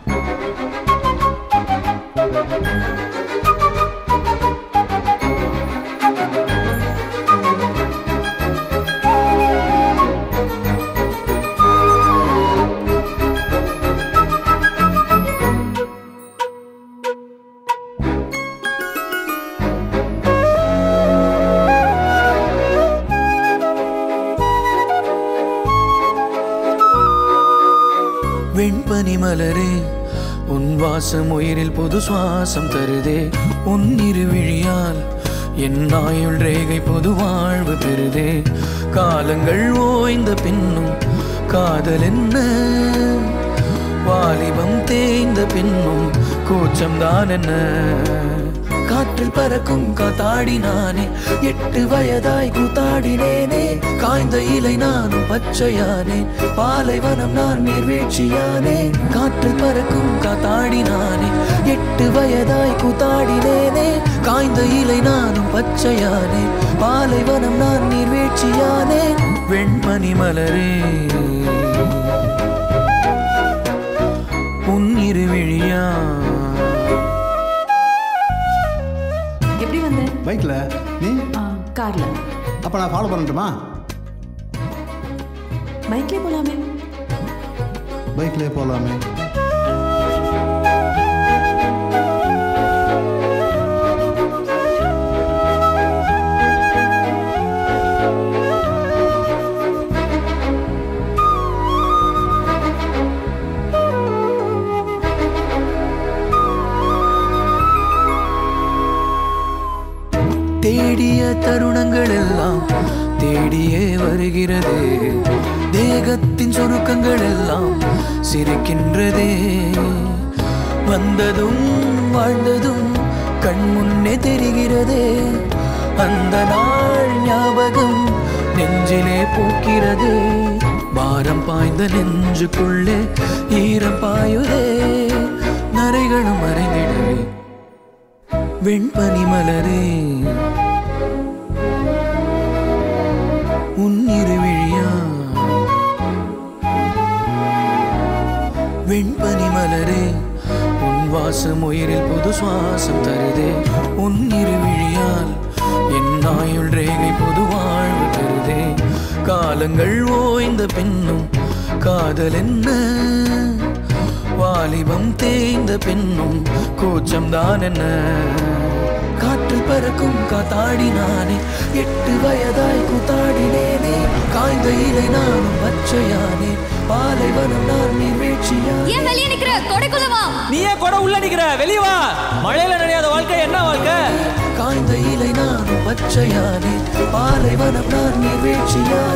வெண்பனி மலரே உன் வாசம் உயிரில் புது சுவாசம் தருதே உன் இருவிழியால் என் ஆயுள் ரேகை புது வாழ்வு பெறுதே காலங்கள் ஓய்ந்த பின்னும் காதல் என்ன வாலிபம் தேய்ந்த பின்னும் கூச்சம்தான் என்ன காற்றில் பறக்கும் காத்தாடி நானே எட்டு வயதாய் கூத்தாடினேனே காய்ந்த இலை நானும் பச்சையானே பாலைவனம் நான் நீர்வீழ்ச்சியானே காற்றில் பறக்கும் காத்தாடி நானே எட்டு வயதாய் கூத்தாடினேனே காய்ந்த இலை நானும் பச்சையானே பாலைவனம் நான் நீர்வீழ்ச்சியானே வெண்மணி மலரே உன் இருவிழியா எப்படி வந்த பைக்கில் நீ ஆ, கார்ல அப்போ நான் ஃபாலோ பண்ணட்டுமா பைக்லயே போலாமே பைக்லேயே போகலாமே தேடிய தருணங்கள் எல்லாம் தேடியே வருகிறது தேகத்தின் சுருக்கங்கள் எல்லாம் சிரிக்கின்றதே வந்ததும் வாழ்ந்ததும் கண் முன்னே தெரிகிறதே அந்த நாள் ஞாபகம் நெஞ்சிலே பூக்கிறது பாரம் பாய்ந்த நெஞ்சுக்குள்ளே ஈரம் பாயுதே நரைகளும் மறைந்திடவே வெண்பனி மலரே உன் இருவிழியா வெண்பனி மலரே உன் வாசம் உயிரில் புது சுவாசம் தருதே உன் இருவிழியால் என் ஆயுள் ரேகை புது வாழ்வு பெறுதே காலங்கள் ஓய்ந்த பின்னும் காதல் என்ன வாலிபம் தேய்ந்த பின்னும் கூச்சம்தான் என்ன காற்றில் பறக்கும் காத்தாடி நானே எட்டு வயதாய் கூத்தாடினேனே காய்ந்த இலை நானும் பச்சையானே பாலைவனம் நான் நீர்வீழ்ச்சியா ஏன் வெளியே நிக்கிற கொடைக்குள்ள வா நீ ஏன் கூட உள்ள நிக்கிற வெளிய வா மழையில நனையாத வாழ்க்கை என்ன வாழ்க்கை காய்ந்த இலை நானும் பச்சையானே பாலைவனம் நான் நீர்வீழ்ச்சியானே